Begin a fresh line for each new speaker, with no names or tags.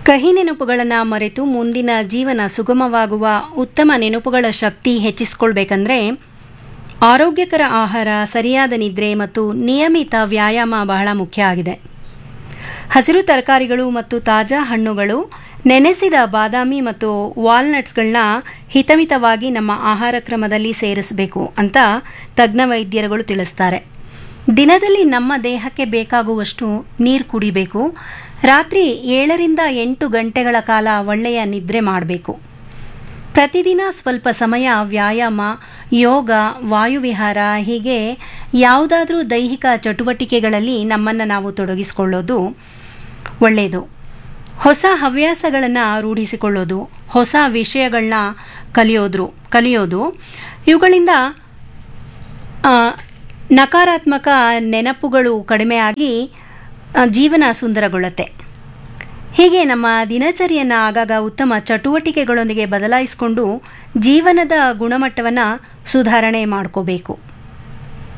ಕಹಿ ನೆನಪುಗಳನ್ನು ಮರೆತು ಮುಂದಿನ ಜೀವನ ಸುಗಮವಾಗುವ ಉತ್ತಮ ನೆನಪುಗಳ ಶಕ್ತಿ ಹೆಚ್ಚಿಸ್ಕೊಳ್ಬೇಕಂದ್ರೆ ಆರೋಗ್ಯಕರ ಆಹಾರ ಸರಿಯಾದ ನಿದ್ರೆ ಮತ್ತು ನಿಯಮಿತ ವ್ಯಾಯಾಮ ಬಹಳ ಮುಖ್ಯ ಆಗಿದೆ ಹಸಿರು ತರಕಾರಿಗಳು ಮತ್ತು ತಾಜಾ ಹಣ್ಣುಗಳು ನೆನೆಸಿದ ಬಾದಾಮಿ ಮತ್ತು ವಾಲ್ನಟ್ಸ್ಗಳನ್ನ ಹಿತಮಿತವಾಗಿ ನಮ್ಮ ಆಹಾರ ಕ್ರಮದಲ್ಲಿ ಸೇರಿಸಬೇಕು ಅಂತ ತಜ್ಞ ವೈದ್ಯರುಗಳು ತಿಳಿಸ್ತಾರೆ ದಿನದಲ್ಲಿ ನಮ್ಮ ದೇಹಕ್ಕೆ ಬೇಕಾಗುವಷ್ಟು ನೀರು ಕುಡಿಬೇಕು ರಾತ್ರಿ ಏಳರಿಂದ ಎಂಟು ಗಂಟೆಗಳ ಕಾಲ ಒಳ್ಳೆಯ ನಿದ್ರೆ ಮಾಡಬೇಕು ಪ್ರತಿದಿನ ಸ್ವಲ್ಪ ಸಮಯ ವ್ಯಾಯಾಮ ಯೋಗ ವಾಯುವಿಹಾರ ಹೀಗೆ ಯಾವುದಾದ್ರೂ ದೈಹಿಕ ಚಟುವಟಿಕೆಗಳಲ್ಲಿ ನಮ್ಮನ್ನು ನಾವು ತೊಡಗಿಸಿಕೊಳ್ಳೋದು ಒಳ್ಳೆಯದು ಹೊಸ ಹವ್ಯಾಸಗಳನ್ನು ರೂಢಿಸಿಕೊಳ್ಳೋದು ಹೊಸ ವಿಷಯಗಳನ್ನ ಕಲಿಯೋದ್ರು ಕಲಿಯೋದು ಇವುಗಳಿಂದ ಆ, ನಕಾರಾತ್ಮಕ ನೆನಪುಗಳು ಕಡಿಮೆಯಾಗಿ ಆ, ಜೀವನ ಸುಂದರಗೊಳ್ಳುತ್ತೆ ಹೀಗೆ ನಮ್ಮ ದಿನಚರಿಯನ್ನು ಆಗಾಗ ಉತ್ತಮ ಚಟುವಟಿಕೆಗಳೊಂದಿಗೆ ಬದಲಾಯಿಸಿಕೊಂಡು ಜೀವನದ ಗುಣಮಟ್ಟವನ್ನು ಸುಧಾರಣೆ ಮಾಡ್ಕೋಬೇಕು